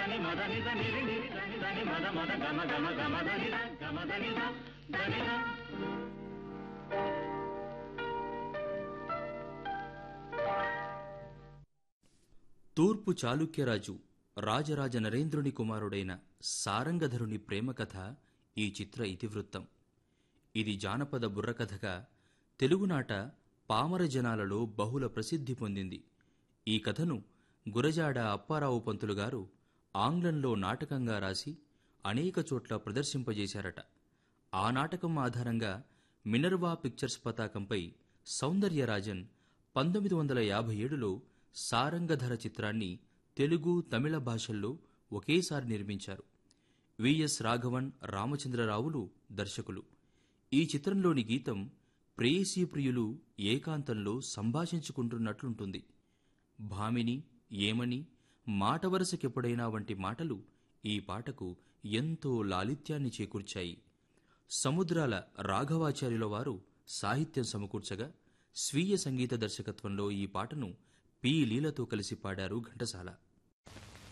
దని మద నిద నిరి నిరి దని దని మద మద గమ గమ గమ దని ద గమ దని ద దని ద తూర్పు చాళుక్యరాజు రాజరాజ నరేంద్రుని కుమారుడైన సారంగధరుని ప్రేమ కథ ఈ చిత్ర ఇతివృత్తం ఇది జానపద బుర్రకథగా తెలుగునాట పామర జనాలలో బహుళ ప్రసిద్ధి పొందింది ఈ కథను గురజాడ అప్పారావు పంతులు గారు ఆంగ్లంలో నాటకంగా రాసి అనేక చోట్ల ప్రదర్శింపజేశారట ఆ నాటకం ఆధారంగా మినర్వా పిక్చర్స్ పతాకంపై సౌందర్యరాజన్ పంతొమ్మిది వందల యాభై ఏడులో సారంగధర చిత్రాన్ని తెలుగు తమిళ భాషల్లో ఒకేసారి నిర్మించారు విఎస్ రాఘవన్ రామచంద్రరావులు దర్శకులు ఈ చిత్రంలోని గీతం ప్రేయసీ ప్రియులు ఏకాంతంలో సంభాషించుకుంటున్నట్లుంటుంది భామిని ఏమని మాట వరసకెప్పుడైనా వంటి మాటలు ఈ పాటకు ఎంతో లాలిత్యాన్ని చేకూర్చాయి సముద్రాల రాఘవాచార్యుల వారు సాహిత్యం సమకూర్చగా స్వీయ సంగీత దర్శకత్వంలో ఈ పాటను పి లీలతో కలిసి పాడారు ఘంటసాల